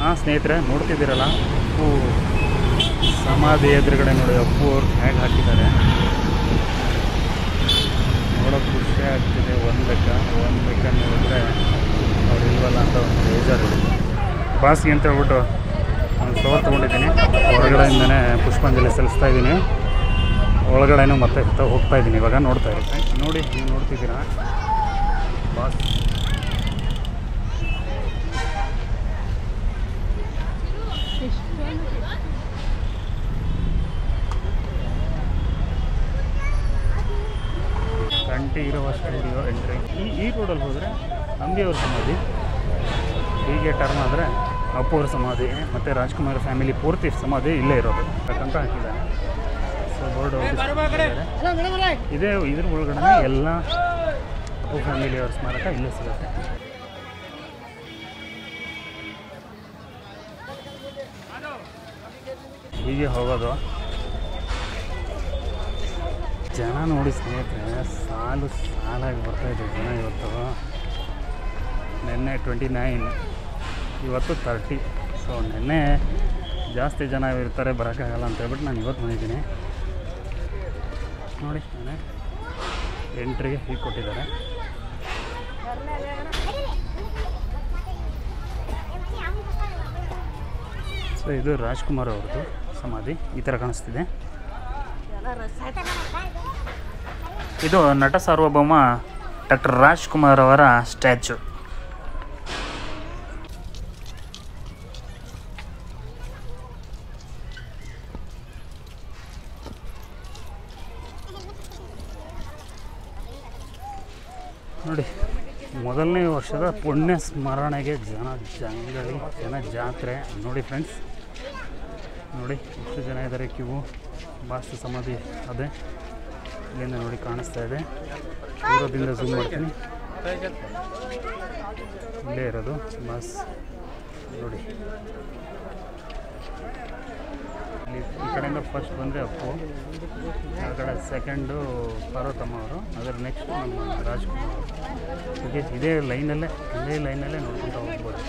ಹಾಂ ಸ್ನೇಹಿತರೆ ನೋಡ್ತಿದ್ದೀರಲ್ಲ ಅಪ್ಪು ಸಮಾಧಿ ಎದುರುಗಡೆ ನೋಡಿ ಅಪ್ಪು ಅವ್ರು ಹೇಗೆ ಹಾಕಿದ್ದಾರೆ ನೋಡೋಕೆ ಖುಷಿ ಆಗ್ತಿದೆ ಒಂದು ಲೆಕ್ಕ ಒಂದು ಲೆಕ್ಕ ನೋಡಿದ್ರೆ ಅವ್ರು ಇಲ್ವಲ್ಲ ಅಂತ ಒಂದು ಬೇಜಾರು ಬಾಸಿಗೆ ಅಂತ ಹೇಳ್ಬಿಟ್ಟು ಒಂದು ಫ್ಲವರ್ ತೊಗೊಂಡಿದ್ದೀನಿ ಹೊರಗಡೆಯಿಂದನೇ ಪುಷ್ಪಾಂಜಲಿ ಸಲ್ಲಿಸ್ತಾ ಇದ್ದೀನಿ ಒಳಗಡೆನೂ ಮತ್ತೆ ತ- ಹೋಗ್ತಾ ಇದ್ದೀನಿ ಇವಾಗ ನೋಡ್ತಾ ಇರುತ್ತೆ ನೋಡಿ ನೀವು ನೋಡ್ತಿದ್ದೀರಾ ಬಾಸ್ ಕಂಠಿ ಇರುವ ಸ್ಟುಡಿಯೋ ಎಂಟ್ರಿ ಈ ಈ ರೋಡಲ್ಲಿ ಹೋದರೆ ಅಂಬಿಯವ್ರ ಸಮಾಧಿ ಹೀಗೆ ಟರ್ನ್ ಆದರೆ ಅಪ್ಪು ಅವ್ರ ಸಮಾಧಿ ಮತ್ತು ರಾಜ್ಕುಮಾರ್ ಫ್ಯಾಮಿಲಿ ಪೂರ್ತಿ ಸಮಾಧಿ ಇಲ್ಲೇ ಇರೋದು ಯಾಕಂತ ಹಾಕಿದ್ದಾರೆ ಸೊ ಬೋರ್ಡ್ ಇದೇ ಇದ್ರ ಒಳಗಡೆ ಎಲ್ಲ ಅಪ್ಪು ಫ್ಯಾಮಿಲಿಯವ್ರ ಸ್ಮಾರಕ ಇಲ್ಲೇ ಸಿಗುತ್ತೆ ಹೀಗೆ ಹೋಗೋದು ಜನ ನೋಡಿ ಸ್ನೇಹಿತರೆ ಸಾಲು ಸಾಲಾಗಿ ಬರ್ತಾಯಿದೆ ಜನ ಇವತ್ತು ನಿನ್ನೆ ಟ್ವೆಂಟಿ ನೈನ್ ಇವತ್ತು ತರ್ಟಿ ಸೊ ನಿನ್ನೆ ಜಾಸ್ತಿ ಜನ ಇರ್ತಾರೆ ಬರೋಕ್ಕಾಗಲ್ಲ ಅಂತ ಹೇಳ್ಬಿಟ್ಟು ನಾನು ಇವತ್ತು ಬಂದಿದ್ದೀನಿ ನೋಡಿ ನಾನೇ ಎಂಟ್ರಿಗೆ ಹೀಗೆ ಕೊಟ್ಟಿದ್ದಾರೆ ಸೊ ಇದು ರಾಜ್ಕುಮಾರ್ ಅವ್ರದ್ದು ಸಮಾಧಿ ಈ ಥರ ಕಾಣಿಸ್ತಿದೆ ಇದು ನಟ ಸಾರ್ವಭೌಮ ಡಾಕ್ಟರ್ ರಾಜ್ಕುಮಾರ್ ಅವರ ಸ್ಟ್ಯಾಚು ನೋಡಿ ಮೊದಲನೇ ವರ್ಷದ ಪುಣ್ಯ ಸ್ಮರಣೆಗೆ ಜನ ಜಂಗಳಿ ಜನ ಜಾತ್ರೆ ನೋಡಿ ಫ್ರೆಂಡ್ಸ್ ನೋಡಿ ಎಷ್ಟು ಜನ ಇದ್ದಾರೆ ಕ್ಯೂ ಬಾಸ್ತು ಸಮಾಧಿ ಅದೇ ಇಲ್ಲಿಂದ ನೋಡಿ ಕಾಣಿಸ್ತಾ ಇದೆ ದೂರದಿಂದ ಝೂಮ್ ಮಾಡ್ತೀನಿ ಇಲ್ಲೇ ಇರೋದು ಬಸ್ ನೋಡಿ ಇಲ್ಲಿ ಈ ಕಡೆಯಿಂದ ಫಸ್ಟ್ ಬಂದರೆ ಅಪ್ಪು ಆ ಕಡೆ ಸೆಕೆಂಡು ಪಾರ್ವತಮ್ಮ ಅವರು ಅದರ ನೆಕ್ಸ್ಟ್ ನಮ್ಮ ರಾಜ್ಕುಮಾರ್ ಅವರು ಓಕೆ ಇದೇ ಲೈನಲ್ಲೇ ಇದೇ ಲೈನಲ್ಲೇ ನೋಡ್ಕೊಂತ ಹೋಗ್ಬೋದು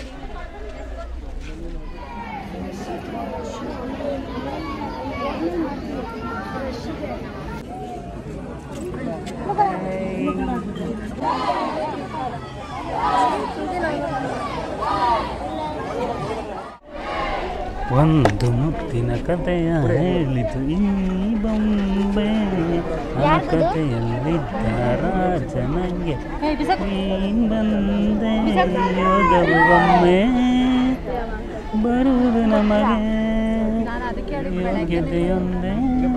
ಒಂದು ಮುತ್ತಿನ ಕಥೆಯ ಹೇಳಿತು ಈ ಬೊಂಬೆ ಆ ಕಥೆಯಲ್ಲಿದ್ದ ರಾಜನಿಗೆ ನೀನ್ ಬಂದೆ ಯೋಗವು ಒಮ್ಮೆ ಬರುವುದು ನಮಗೆ ಯೋಗ್ಯತೆಯೊಂದೇ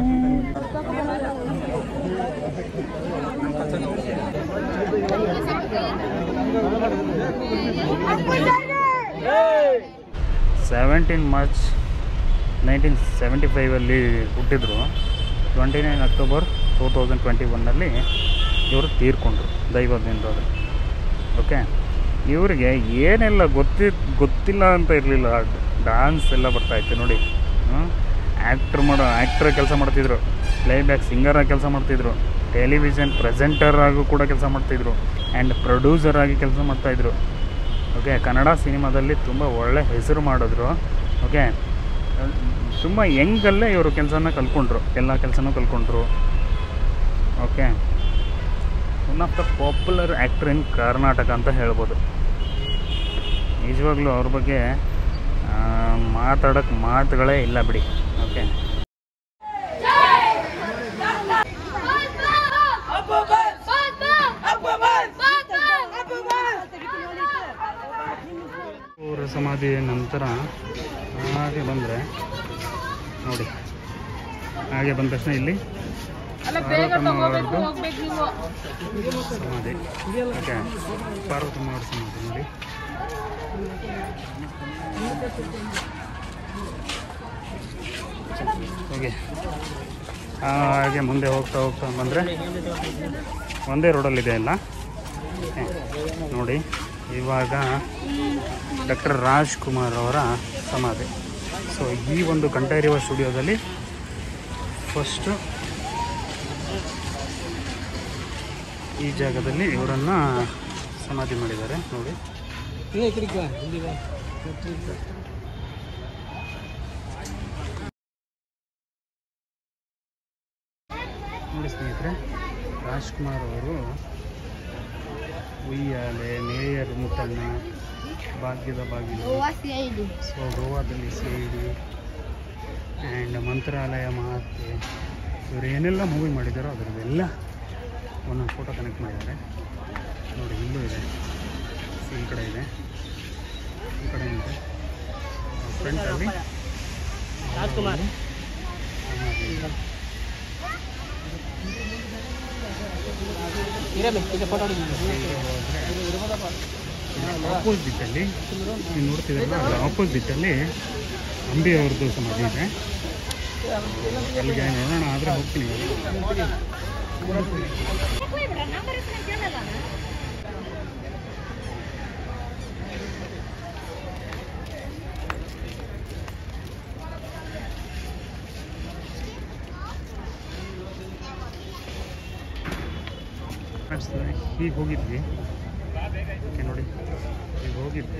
ಸೆವೆಂಟೀನ್ ಮಾರ್ಚ್ ನೈನ್ಟೀನ್ ಸೆವೆಂಟಿ ಫೈವಲ್ಲಿ ಹುಟ್ಟಿದ್ರು twenty nine October two thousand twenty ಒನ್ನಲ್ಲಿ ಇವರು ತೀರ್ಕೊಂಡ್ರು ದೈವದಿಂದವರು ಓಕೆ ಇವರಿಗೆ ಏನೆಲ್ಲ ಗೊತ್ತಿ ಗೊತ್ತಿಲ್ಲ ಅಂತ ಇರಲಿಲ್ಲ ಡಾನ್ಸ್ ಎಲ್ಲ ಬರ್ತಾಯಿತ್ತು ನೋಡಿ ಆ್ಯಕ್ಟ್ರ್ ಮಾಡೋ ಆ್ಯಕ್ಟ್ರ್ ಕೆಲಸ ಮಾಡ್ತಿದ್ರು ಪ್ಲೇಬ್ಯಾಕ್ ಸಿಂಗರ್ ಆಗಿ ಕೆಲಸ ಮಾಡ್ತಿದ್ರು ಟೆಲಿವಿಷನ್ ಪ್ರೆಸೆಂಟರ್ ಆಗು ಕೂಡ ಕೆಲಸ ಮಾಡ್ತಿದ್ರು ಆ್ಯಂಡ್ ಪ್ರೊಡ್ಯೂಸರ್ ಆಗಿ ಕೆಲಸ ಮಾಡ್ತಾಯಿದ್ರು ಓಕೆ ಕನ್ನಡ ಸಿನಿಮಾದಲ್ಲಿ ತುಂಬ ಒಳ್ಳೆ ಹೆಸರು ಮಾಡಿದ್ರು ಓಕೆ ತುಂಬ ಯಂಗಲ್ಲೇ ಇವರು ಕೆಲಸನ ಕಲ್ತ್ಕೊಂಡ್ರು ಎಲ್ಲ ಕೆಲಸನೂ ಕಲ್ತ್ಕೊಂಡ್ರು okay one of the popular actor in Karnataka ಅಂತ ಹೇಳ್ಬೋದು ನಿಜವಾಗ್ಲೂ ಅವ್ರ ಬಗ್ಗೆ ಮಾತಾಡೋಕ್ಕೆ ಮಾತುಗಳೇ ಇಲ್ಲ ಬಿಡಿ ಓಕೆ ಅವರ ಸಮಾಧಿ ನಂತರ ಹಾಗೆ ಬಂದರೆ ನೋಡಿ ಹಾಗೆ ಬಂದ ತಕ್ಷಣ ಇಲ್ಲಿ ಪಾರ್ವತಮ್ಮ ಅವರದ್ದು ಸಮಾಧಿ ಓಕೆ ಪಾರ್ವತಮ್ಮ ಅವರ ಸಮಾಧಿ ನೋಡಿ ಓಕೆ ಹಾಗೆ ಮುಂದೆ ಹೋಗ್ತಾ ಹೋಗ್ತಾ ಬಂದರೆ ಒಂದೇ ರೋಡಲ್ಲಿದೆ ಎಲ್ಲ ಓಕೆ. ನೋಡಿ ಇವಾಗ ಡಾಕ್ಟರ್ ರಾಜ್ಕುಮಾರ್ ಅವರ ಸಮಾಧಿ ಸೊ ಈ ಒಂದು ಕಂಠೈರಿವ ಸ್ಟುಡಿಯೋದಲ್ಲಿ ಫಸ್ಟು ಈ ಜಾಗದಲ್ಲಿ ಇವರನ್ನು ಸಮಾಧಿ ಮಾಡಿದ್ದಾರೆ ನೋಡಿ ರಾಜ್ಕುಮಾರ್ ಅವರು ಉಯ್ಯಾಲೆ mayor Muthanna Bhagyada Bagilu Goa C I D so ಗೋವಾದಲ್ಲಿ C I D and Mantralaya Mahatme ಇವರು ಏನೆಲ್ಲ ಮೂವಿ ಮಾಡಿದ್ದಾರೋ ಅದರದ್ದೆಲ್ಲ ಒಂದೊಂದು ಫೋಟೋ ಕನೆಕ್ಟ್ ಮಾಡಿದ್ದಾರೆ ನೋಡಿ ಇಲ್ಲೂ ಇದೆ ಈ ಕಡೆ ಇದೆ ಈ ಕಡೆ ಇದೆ ಫ್ರಂಟಲ್ಲಿ ರಾಜ್ಕುಮಾರ್. ಆಪೋಸಿಟಲ್ಲಿ ನೀವು ನೋಡ್ತಿದ್ರಲ್ಲ ಅದರ ಆಪೋಸಿಟಲ್ಲಿ ಅಂಬಿ ಅವ್ರದ್ದು ಸಮಾಧಿ ಇದೆ ಅಲ್ಲಿಗೆ ನೋಡೋಣ ಆದರೆ ಹೋಗ್ತೀನಿ ಕಾಣಿಸ್ತದೆ ಹೀಗೆ ಹೋಗಿದ್ವಿ ಓಕೆ ನೋಡಿ ಹೀಗೆ ಹೋಗಿದ್ವಿ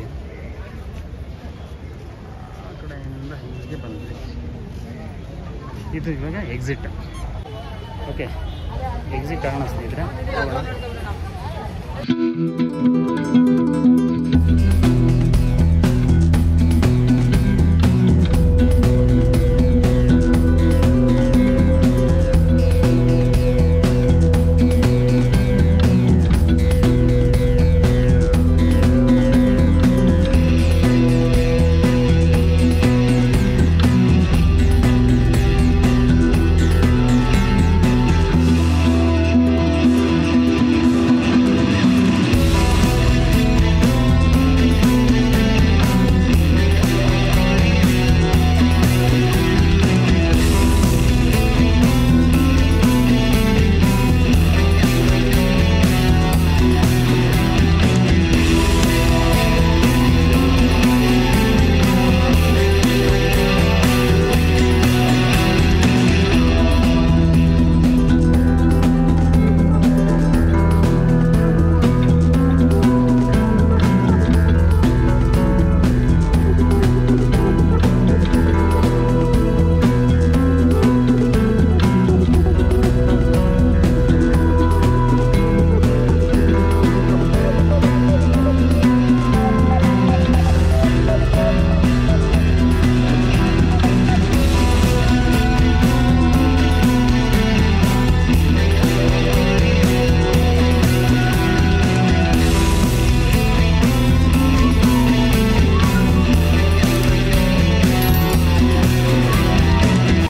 ಆ ಕಡೆಯಿಂದ ಹೀಗೆ ಬಂದ್ವಿ ಇದು ಇವಾಗ ಎಕ್ಸಿಟ್ ಓಕೆ ಎಕ್ಸಿಟ್ ಆಗೋಣ ಸ್ನೇಹಿತರೆ ಹೋಗೋಣ